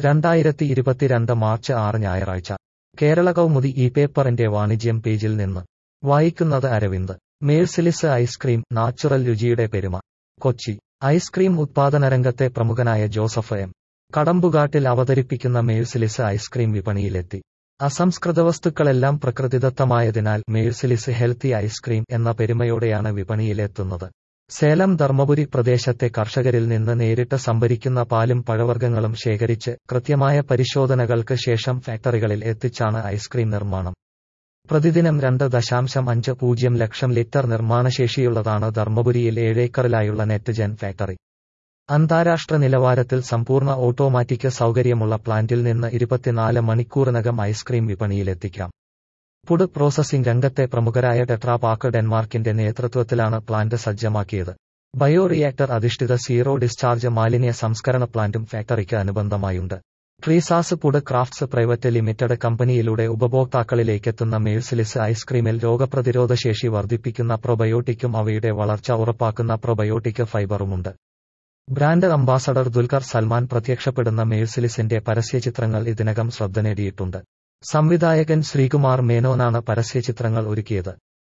രണ്ടായിരത്തി ഇരുപത്തിരണ്ട് മാർച്ച് ആറ് ഞായറാഴ്ച കേരള കൗമുദി ഈ പേപ്പറിന്റെ വാണിജ്യം പേജിൽ നിന്ന് വായിക്കുന്നത് അരവിന്ദ് മേഴ്സിലിസ് ഐസ്ക്രീം നാച്ചുറൽ രുചിയുടെ പെരുമ കൊച്ചി ഐസ്ക്രീം ഉത്പാദനരംഗത്തെ പ്രമുഖനായ ജോസഫ് എം കടമ്പുകാട്ടിൽ അവതരിപ്പിക്കുന്ന മേഴ്സിലിസ് ഐസ്ക്രീം വിപണിയിലെത്തി അസംസ്കൃത വസ്തുക്കളെല്ലാം പ്രകൃതിദത്തമായതിനാൽ മേഴ്സിലിസ് ഹെൽത്തി ഐസ്ക്രീം എന്ന പെരുമയോടെയാണ് വിപണിയിലെത്തുന്നത് സേലം ധർമ്മപുരി പ്രദേശത്തെ കർഷകരിൽ നിന്ന് നേരിട്ട് സംഭരിക്കുന്ന പാലും പഴവർഗ്ഗങ്ങളും ശേഖരിച്ച് കൃത്യമായ പരിശോധനകൾക്ക് ശേഷം ഫാക്ടറികളിൽ എത്തിച്ചാണ് ഐസ്ക്രീം നിർമ്മാണം പ്രതിദിനം രണ്ട് ദശാംശം അഞ്ച് പൂജ്യം ലക്ഷം ലിറ്റർ നിർമ്മാണശേഷിയുള്ളതാണ് ധർമ്മപുരിയിൽ ഏഴേക്കറിലായുള്ള നെറ്റ്ജെൻ ഫാക്ടറി അന്താരാഷ്ട്ര നിലവാരത്തിൽ സമ്പൂർണ്ണ ഓട്ടോമാറ്റിക് സൗകര്യമുള്ള പ്ലാന്റിൽ നിന്ന് ഇരുപത്തിനാല് മണിക്കൂറിനകം ഐസ്ക്രീം വിപണിയിലെത്തിക്കാം ഫുഡ് പ്രോസസിംഗ് രംഗത്തെ പ്രമുഖരായ ടെട്രാപാക്ക് ഡെൻമാർക്കിന്റെ നേതൃത്വത്തിലാണ് പ്ലാന്റ് സജ്ജമാക്കിയത് ബയോറിയാക്ടർ അധിഷ്ഠിത സീറോ ഡിസ്ചാർജ് മാലിന്യ സംസ്കരണ പ്ലാന്റും ഫാക്ടറിക്ക് അനുബന്ധമായുണ്ട് Treesa's food crafts private limited കമ്പനിയിലൂടെ ഉപഭോക്താക്കളിലേക്കെത്തുന്ന മേഴ്സിലിസ് ഐസ്ക്രീമിൽ രോഗപ്രതിരോധ ശേഷി വർദ്ധിപ്പിക്കുന്ന പ്രൊബയോട്ടിക്കും അവയുടെ വളർച്ച ഉറപ്പാക്കുന്ന പ്രൊബയോട്ടിക് ഫൈബറുമുണ്ട് ബ്രാൻഡ് അംബാസഡർ ദുൽഖർ സൽമാൻ പ്രത്യക്ഷപ്പെടുന്ന മേഴ്സിലിസിന്റെ പരസ്യചിത്രങ്ങൾ ഇതിനകം ശ്രദ്ധ നേടിയിട്ടുണ്ട് സംവിധായകൻ ശ്രീകുമാർ മേനോനാണ് പരസ്യചിത്രങ്ങൾ ഒരുക്കിയത്